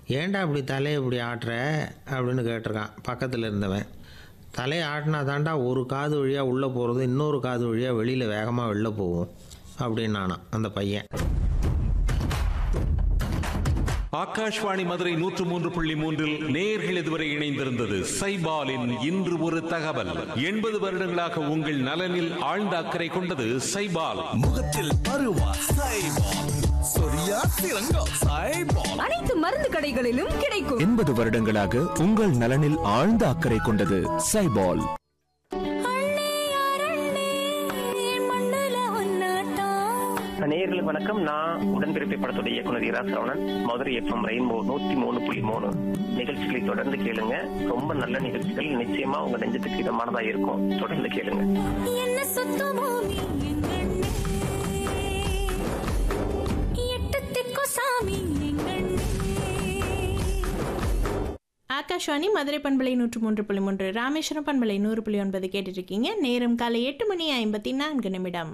ஏன்டா இப்படி தலையை இப்படி ஆட்டுற அப்படின்னு கேட்டிருக்கான் பக்கத்தில் இருந்தவன் தலையை ஆட்டினா தாண்டா ஒரு காது வழியாக உள்ளே போகிறது இன்னொரு காது வழியாக வெளியில் வேகமாக வெளில போகும் அப்படின்னானான் அந்த பையன் ஆகாஷ்வாணி மதுரை நூற்று மூன்று புள்ளி மூன்றில் நேர்கள் இதுவரை இணைந்திருந்தது சைபாலின் இன்று ஒரு தகவல் எண்பது வருடங்களாக உங்கள் நலனில் ஆழ்ந்த அக்கறை கொண்டது சைபால் முகத்தில் பருவா சைபால் சொரியா சிறங்கா சைபால் அனைத்து மருந்து கடைகளிலும் கிடைக்கும் எண்பது வருடங்களாக உங்கள் நலனில் ஆழ்ந்த அக்கறை கொண்டது சைபால் நேயர்களுக்கு வணக்கம் நான் உடன்பிறப்பை படத்துடைய இயக்குனர் இரா சரவணன் மதுரை எஃப்எம் ரெயின்போ நூத்தி மூணு புள்ளி மூணு நிகழ்ச்சிகளை தொடர்ந்து கேளுங்க ரொம்ப நல்ல நிகழ்ச்சிகள் நிச்சயமா உங்க நெஞ்சத்துக்கு இதமானதா இருக்கும் தொடர்ந்து கேளுங்க என்ன சுத்தமோ எங்கண்ணே எட்டு திக்கு சாமி எங்கண்ணே ஆகாஷ்வாணி மதுரை பண்பலை நூற்று மூன்று புள்ளி மூன்று ராமேஸ்வரம் பண்பலை நூறு புள்ளி ஒன்பது கேட்டுட்டு இருக்கீங்க நேரம் காலை எட்டு மணி ஐம்பத்தி நான்கு நிமிடம்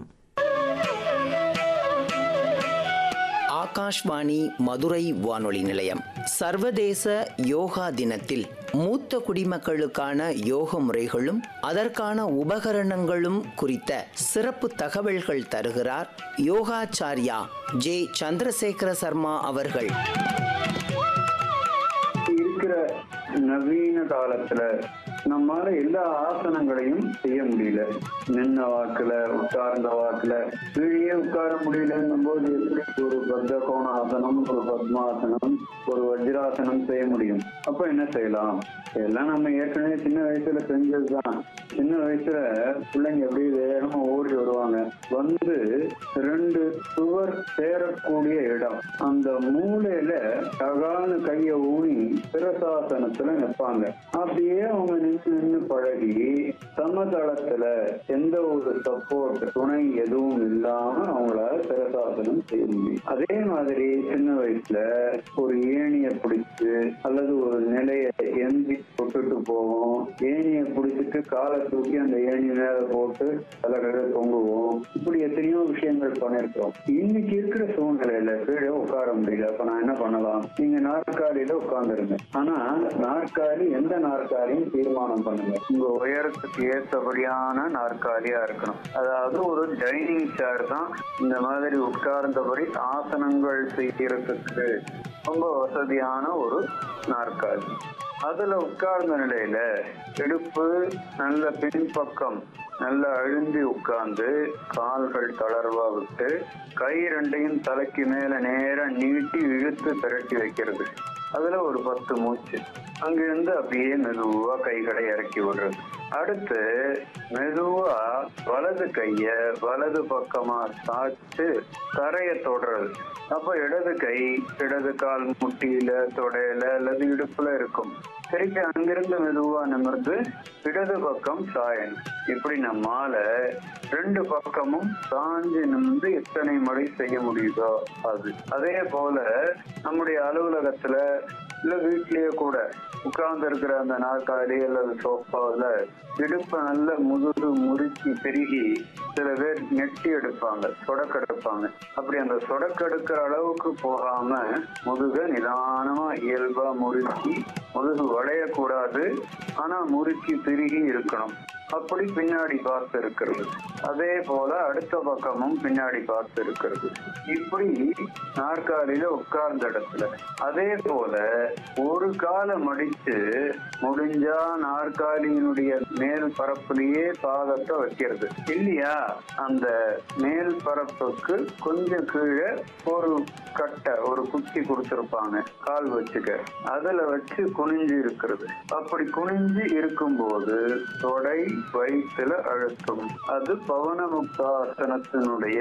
ஆகாஷ்வாணி மதுரை வானொலி நிலையம் சர்வதேச யோகா தினத்தில் மூத்த குடிமக்களுக்கான யோக முறைகளும் அதற்கான உபகரணங்களும் குறித்த சிறப்பு தகவல்கள் தருகிறார் யோகாச்சாரியா ஜே சந்திரசேகர சர்மா அவர்கள் இருக்கிற நவீன காலத்துல நம்மால எல்லா ஆசனங்களையும் செய்ய முடியல நின்ன வாக்குல உட்கார்ந்த வாக்குல கீழே உட்கார முடியலன்னும் போது எப்படி ஒரு பத்த கோண ஆசனம் ஒரு பத்மாசனம் ஒரு வஜ்ராசனம் செய்ய முடியும் அப்ப என்ன செய்யலாம் எல்லாம் நம்ம ஏற்கனவே சின்ன வயசுல செஞ்சதுதான் சின்ன வயசுல பிள்ளைங்க எப்படி வேகமா ஓடி வருவாங்க வந்து ரெண்டு சுவர் சேரக்கூடிய இடம் அந்த மூலையில தகான கைய ஊனி சிரசாசனத்துல நிற்பாங்க அப்படியே அவங்க நின்று நின்று பழகி சமதளத்துல எந்த ஒரு சப்போர்ட் துணை எதுவும் இல்லாம அவங்களால சிரசாசனம் செய்ய முடியும் அதே மாதிரி சின்ன வயசுல ஒரு ஏணிய பிடிச்சு அல்லது ஒரு நிலைய எந்தி தொட்டுட்டு போவோம் ஏணிய பிடிச்சிட்டு காலை தூக்கி அந்த ஏணி மேல போட்டு தலைகளை தொங்குவோம் இப்படி எத்தனையோ விஷயங்கள் பண்ணிருக்கோம் இன்னைக்கு இருக்கிற சூழ்நிலையில கீழே உட்கார முடியல அப்ப நான் என்ன பண்ணலாம் நீங்க நாற்காலியில உட்கார்ந்துருங்க ஆனா நாற்காலி எந்த நாற்காலியும் தீர்மானம் பண்ணுங்க உங்க உயரத்துக்கு ஏற்றபடியான நாற்காலியா இருக்கணும் அதாவது ஒரு டைனிங் சேர் தான் இந்த மாதிரி உட்கார்ந்தபடி ஆசனங்கள் செய்யறதுக்கு ரொம்ப வசதியான ஒரு நாற்காலி அதுல உட்கார்ந்த நிலையில இடுப்பு நல்ல பின்பக்கம் நல்ல அழுந்தி உட்கார்ந்து கால்கள் தளர்வா விட்டு கை ரெண்டையும் தலைக்கு மேல நேரா நீட்டி இழுத்து திரட்டி வைக்கிறது அதுல ஒரு பத்து மூச்சு அங்கிருந்து அப்படியே மெதுவா கைகளை இறக்கி விடுறது அடுத்து மெதுவா வலது கைய வலது பக்கமா சாய்ச்சு தரைய தொடுறது அப்ப இடது கை இடது கால் முட்டியில தொடையில அல்லது இடுப்புல இருக்கும் திருப்பி அங்கிருந்து மெதுவா நிமிர்ந்து இடது பக்கம் சாயணும் இப்படி நம்மால ரெண்டு பக்கமும் சாஞ்சு நிமிர்ந்து எத்தனை முறை செய்ய முடியுதோ அது அதே போல நம்முடைய அலுவலகத்துல இல்ல வீட்லயே கூட உட்கார்ந்து இருக்கிற அந்த நாற்காலி அல்லது சோஃபாவில் இடுப்பை நல்ல முதுகு முறுக்கி பெருகி சில பேர் நெட்டி எடுப்பாங்க சொடக்கெடுப்பாங்க அப்படி அந்த சொடக்கெடுக்கிற அளவுக்கு போகாம முதுக நிதானமா இயல்பா முறுக்கி முதுகு வளையக்கூடாது ஆனா முறுக்கி திருகி இருக்கணும் அப்படி பின்னாடி பார்த்து இருக்கிறது அதே போல அடுத்த பக்கமும் பின்னாடி பார்த்து இருக்கிறது இப்படி நாற்காலியில உட்கார்ந்த இடத்துல அதே போல ஒரு காலை மடிச்சு முடிஞ்சா நாற்காலியினுடைய மேல் பரப்புலயே பாதத்தை வைக்கிறது இல்லையா அந்த மேல் பரப்புக்கு கொஞ்சம் கீழே ஒரு கட்டை ஒரு குச்சி கொடுத்திருப்பாங்க கால் வச்சுக்க அதுல வச்சு குனிஞ்சு இருக்கிறது அப்படி குனிஞ்சு இருக்கும்போது தொடை வயிற்றுல அழுத்தும் அது பவனமுக்தாசனத்தினுடைய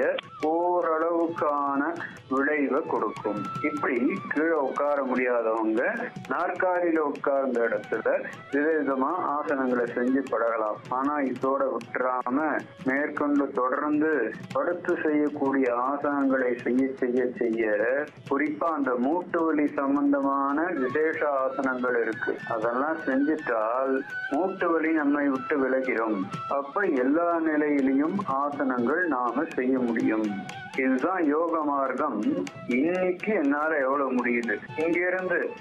ஓரளவுக்கான விளைவை கொடுக்கும் இப்படி கீழே உட்கார முடியாதவங்க நாற்காலியில உட்கார்ந்த இடத்துல விதவிதமா ஆசனங்களை செஞ்சு பழகலாம் ஆனா இதோட விட்டுறாம மேற்கொண்டு தொடர்ந்து படுத்து செய்யக்கூடிய ஆசனங்களை செய்ய செய்ய செய்ய குறிப்பா அந்த மூட்டு வலி சம்பந்தமான விசேஷ ஆசனங்கள் இருக்கு அதெல்லாம் செஞ்சிட்டால் மூட்டு வலி நம்மை விட்டு விலகிறோம் அப்ப எல்லா நிலையிலையும் ஆசனங்கள் நாம செய்ய முடியும் இதுதான் யோக மார்க்கம் இன்னைக்கு என்னால எவ்வளவு முடியுது இங்க இருந்து